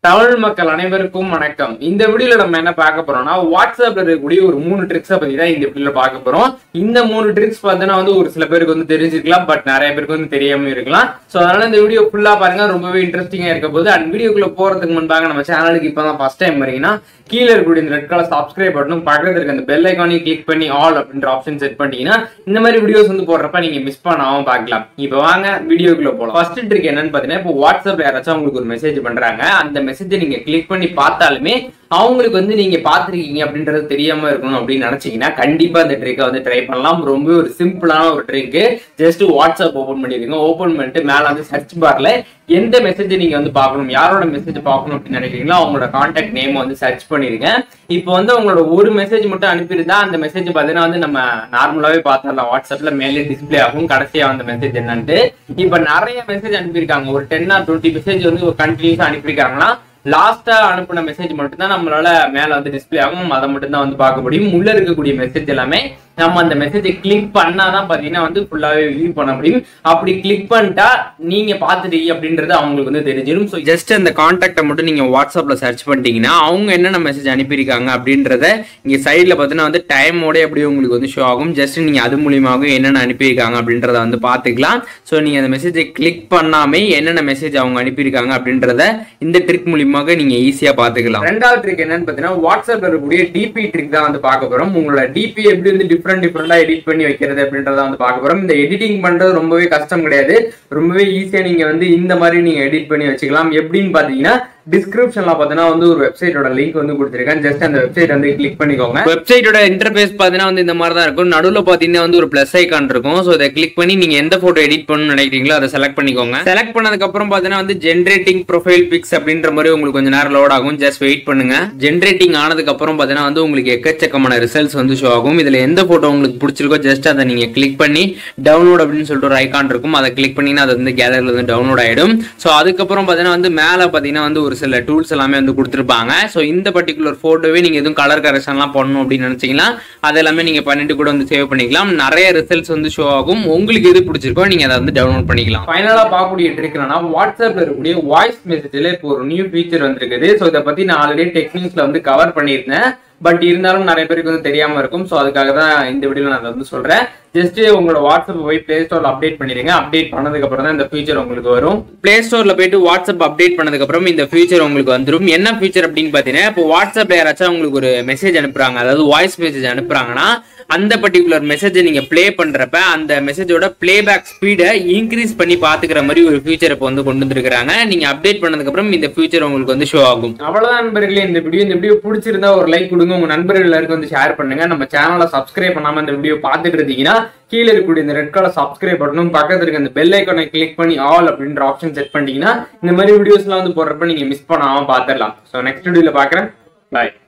தமிழ் மக்கள் அனைவருக்கும் வணக்கம் இந்த வீடியோல நம்ம என்ன பார்க்க போறோம்னா வாட்ஸ்அப்ல இருக்கக்கூடிய ஒரு மூணு ட்ரிக்ஸை பத்தி தான் இந்த வீடியோல பார்க்க போறோம் இந்த மூணு ட்ரிக்ஸ் பார்த்தீங்கன்னா வந்து ஒரு சில பேருக்கு வந்து தெரிஞ்சிருக்கலாம் பட் நிறைய பேருக்கு வந்து தெரியாம இருக்கலாம் சோ அதனால இந்த வீடியோ ஃபுல்லா பாருங்க ரொம்பவே இன்ட்ரெஸ்டிங்கா இருக்க போது அண்ட் வீடியோக்குள்ள போறதுக்கு முன்பாக நம்ம சேனலுக்கு இப்பதான் ஃபர்ஸ்ட் டைம் வரீங்கன்னா கீழே இருக்கக்கூடிய இந்த ரெட் கலர் சப்ஸ்கிரைப் பட்டனும் பக்கத்துல இருக்க அந்த பெல் ஐக்கானையும் கிளிக் பண்ணி ஆல் அப்படின்ற ஆப்ஷன் செட் பண்ணிட்டீங்கன்னா இந்த மாதிரி வீடியோஸ் வந்து போடுறப்ப நீங்க மிஸ் பண்ணாம பார்க்கலாம் இப்போ வாங்க வீடியோக்குள்ள போலாம் ஃபர்ஸ்ட் ட்ரிக் என்னன்னு பாத்தீங்கன்னா இப்போ வாட்ஸ்அப்ல யாராச்சும் உங்களுக்கு ஒரு மெசேஜ் பண்றாங்க அந்த மெசேஜை நீங்க கிளிக் பண்ணி பார்த்தாலுமே அவங்களுக்கு வந்து நீங்க பாத்திருக்கீங்க அப்படின்றது தெரியாம இருக்கணும் அப்படின்னு நினைச்சீங்கன்னா கண்டிப்பா இந்த ட்ரிக்கை வந்து ட்ரை பண்ணலாம் ரொம்ப ஒரு சிம்பிளான ஒரு ட்ரிக் ஜஸ்ட் வாட்ஸ்அப் ஓபன் பண்ணிருங்க ஓபன் பண்ணிட்டு மேல வந்து சர்ச் பார்ல எந்த மெசேஜ் நீங்க வந்து பார்க்கணும் யாரோட மெசேஜ் பார்க்கணும் அப்படின்னு நினைக்கிறீங்களோ அவங்களோட கான்டாக்ட் நேம் வந்து சர்ச் பண்ணிருங்க இப்போ வந்து உங்களோட ஒரு மெசேஜ் மட்டும் அனுப்பியிருந்தா அந்த மெசேஜ் பார்த்தீங்கன்னா வந்து நம்ம நார்மலாவே பார்த்தரலாம் வாட்ஸ்அப்ல மேலே டிஸ்ப்ளே ஆகும் கடைசியா வந்த மெசேஜ் என்னன்ட்டு இப்போ நிறைய மெசேஜ் அனுப்பியிருக்காங்க ஒரு டென் ஆர் டுவெண்ட்டி மெசேஜ் வந்து கண்டினியூஸா அனுப்பியிருக்காங்கன்னா லாஸ்டா அனுப்பின மெசேஜ் மட்டும் தான் நம்மளால மேல வந்து டிஸ்ப்ளே ஆகும் அதை மட்டும் தான் வந்து பார்க்க முடியும் உள்ள இருக்கக்கூடிய மெசேஜ் எல்லாமே நம்ம அந்த மெசேஜை கிளிக் பண்ணாதான் பாத்தீங்கன்னா வந்து ஃபுல்லாவே வியூ பண்ண முடியும் அப்படி கிளிக் பண்ணிட்டா நீங்க பாத்துட்டீங்க அப்படின்றது அவங்களுக்கு வந்து தெரிஞ்சிடும் ஸோ ஜஸ்ட் அந்த கான்டாக்டை மட்டும் நீங்க வாட்ஸ்அப்ல சர்ச் பண்ணிட்டீங்கன்னா அவங்க என்னென்ன மெசேஜ் அனுப்பியிருக்காங்க அப்படின்றத இங்க சைட்ல பாத்தீங்கன்னா வந்து டைமோட எப்படி உங்களுக்கு வந்து ஷோ ஆகும் ஜஸ்ட் நீங்க அது மூலியமாக என்னென்ன அனுப்பியிருக்காங்க அப்படின்றத வந்து பாத்துக்கலாம் ஸோ நீங்க அந்த மெசேஜை கிளிக் பண்ணாமே என்னென்ன மெசேஜ் அவங்க அனுப்பியிருக்காங்க அப்படின்றத இந்த ட்ரிக் மூலியமாக நீங்க ஈஸியா பாத்துக்கலாம் ரெண்டாவது ட்ரிக் என்னன்னு பாத்தீங்கன்னா வாட்ஸ்அப்ல இருக்கக்கூடிய டிபி ட்ரிக் தான் வந்து பார்க்க போறோம் உங்களோட டிபி எப்படி வந்து டிஃப்ரெண்ட் டிஃப்ரெண்டா எடிட் பண்ணி வைக்கிறது அப்படின்றத வந்து பார்க்க போறோம் இந்த எடிட்டிங் பண்றது ரொம்பவே கஷ்டம் கிடையாது ரொம்பவே ஈஸியா நீங்க வந்து இந்த மாதிரி நீங்க எடிட் பண்ணி வச்சுக்கலாம் எப்படின்னு பாத்தீங்கன்னா டிஸ்கிரிப்ஷன்ல பாத்தீங்கன்னா வந்து ஒரு வெப்சைட்டோட லிங்க் வந்து கொடுத்துருக்கேன் ஜஸ்ட் அந்த வெப்சைட் வந்து கிளிக் பண்ணிக்கோங்க வெப்சைட்டோட இன்டர்ஃபேஸ் பாத்தீங்கன்னா வந்து இந்த மாதிரி தான் இருக்கும் நடுவில் பாத்தீங்கன்னா வந்து ஒரு பிளஸ் ஐக்கான் இருக்கும் ஸோ இதை கிளிக் பண்ணி நீங்க எந்த போட்டோ எடிட் பண்ணணும்னு நினைக்கிறீங்களோ அதை செலக்ட் பண்ணிக்கோங்க செலக்ட் பண்ணதுக்கு அப்புறம் பாத்தீங்கன்னா வந்து ஜென்ரேட்டிங் ப்ரொஃபைல் பிக்ஸ் அப்படின்ற மாதிரி உங்களுக்கு கொஞ்சம் நேரம் லோட் ஆகும் ஜஸ்ட் வெயிட் பண்ணுங்க ஜென்ரேட்டிங் ஆனதுக்கு அப்புறம் பாத்தீங்கன்னா வந்து உங்களுக்கு எக்கச்சக்கமான ரிசல்ட்ஸ் வந்து ஷோ ஆகும் இதுல எந்த போட்டோ உங்களுக்கு பிடிச்சிருக்கோ ஜஸ்ட் அதை நீங்க கிளிக் பண்ணி டவுன்லோட் அப்படின்னு சொல்லிட்டு ஒரு ஐக்கான் இருக்கும் அதை கிளிக் பண்ணீங்கன்னா அது வந்து கேலரியில் வந்து டவுன்லோட் ஆயிடும் ஸோ அதுக்கப்புறம் பாத்தீங்கன்னா வந்து மேலே பாத்தீங்கன்னா வந்து ஒரு சில டூல்ஸ் எல்லாமே வந்து கொடுத்துருப்பாங்க ஸோ இந்த பர்டிகுலர் ஃபோட்டோவே நீங்கள் எதுவும் கலர் கரெக்ஷன்லாம் பண்ணணும் அப்படின்னு நினச்சிங்கன்னா அது எல்லாமே நீங்கள் பண்ணிட்டு கூட வந்து சேவ் பண்ணிக்கலாம் நிறைய ரிசல்ட்ஸ் வந்து ஷோ ஆகும் உங்களுக்கு எது பிடிச்சிருக்கோ நீங்கள் அதை வந்து டவுன்லோட் பண்ணிக்கலாம் ஃபைனலாக பார்க்கக்கூடிய ட்ரிக் என்னன்னா வாட்ஸ்அப்பில் இருக்கக்கூடிய வாய்ஸ் மெசேஜில் இப்போ ஒரு நியூ ஃபீச்சர் வந்திருக்குது ஸோ இதை பற்றி நான் ஆல்ரெடி டெக்னிக்ஸில் வந்து கவர் பண்ணியிருந்தேன் பட் இருந்தாலும் நிறைய பேருக்கு வந்து தெரியாம இருக்கும் ஸோ அதுக்காக தான் இந்த வீடியோல நான் அதை வந்து சொல்றேன் ஜஸ்ட் உங்களோட வாட்ஸ்அப் போய் பிளே ஸ்டோர்ல அப்டேட் பண்ணிடுங்க அப்டேட் பண்ணதுக்கு அப்புறம் தான் இந்த ஃபீச்சர் உங்களுக்கு வரும் பிளே ஸ்டோர்ல போயிட்டு வாட்ஸ்அப் அப்டேட் பண்ணதுக்கு அப்புறம் இந்த ஃபீச்சர் உங்களுக்கு வந்துடும் என்ன ஃபீச்சர் அப்படின்னு பாத்தீங்கன்னா இப்போ வாட்ஸ்அப்ல யாராச்சும் உங்களுக்கு ஒரு மெசேஜ் அனுப்புறாங்க அதாவது வாய்ஸ் மெசேஜ் அனுப்புறாங்கன்னா அந்த பர்டிகுலர் மெசேஜை நீங்க ப்ளே பண்றப்ப அந்த மெசேஜோட பிளேபேக் ஸ்பீடை இன்க்ரீஸ் பண்ணி பாத்துக்கிற மாதிரி ஒரு ஃபீச்சர் இப்போ வந்து கொண்டு வந்திருக்காங்க நீங்க அப்டேட் பண்ணதுக்கு அப்புறம் இந்த ஃபீச்சர் உங்களுக்கு வந்து ஷோ ஆகும் அவ்வளவுதான் நண்பர்களே இந்த வீடியோ இந்த வீடியோ பிடிச்சிருந்தா ஒரு லைக் கொடுங்க உங்க நண்பர்கள் எல்லாருக்கும் வந்து ஷேர் பண்ணுங்க நம்ம சேனலை சப்ஸ்கிரைப் பண்ணாம இந்த வீடியோ பார்த்துட்டு இருந்தீங்கன்னா கீழே இருக்கக்கூடிய இந்த ரெட் கலர் சப்ஸ்கிரைப் பட்டனும் பக்கத்துல இருக்க இந்த பெல் ஐக்கானை கிளிக் பண்ணி ஆல் அப்படின்ற ஆப்ஷன் செட் பண்ணிட்டீங்கன்னா இந்த மாதிரி வீடியோஸ்லாம் வந்து போடுறப்ப நீங்க மிஸ் பண்ணாம பாத்துடலாம் ஸோ நெக்ஸ்ட் வீடியோல பாக்குறேன் பாய்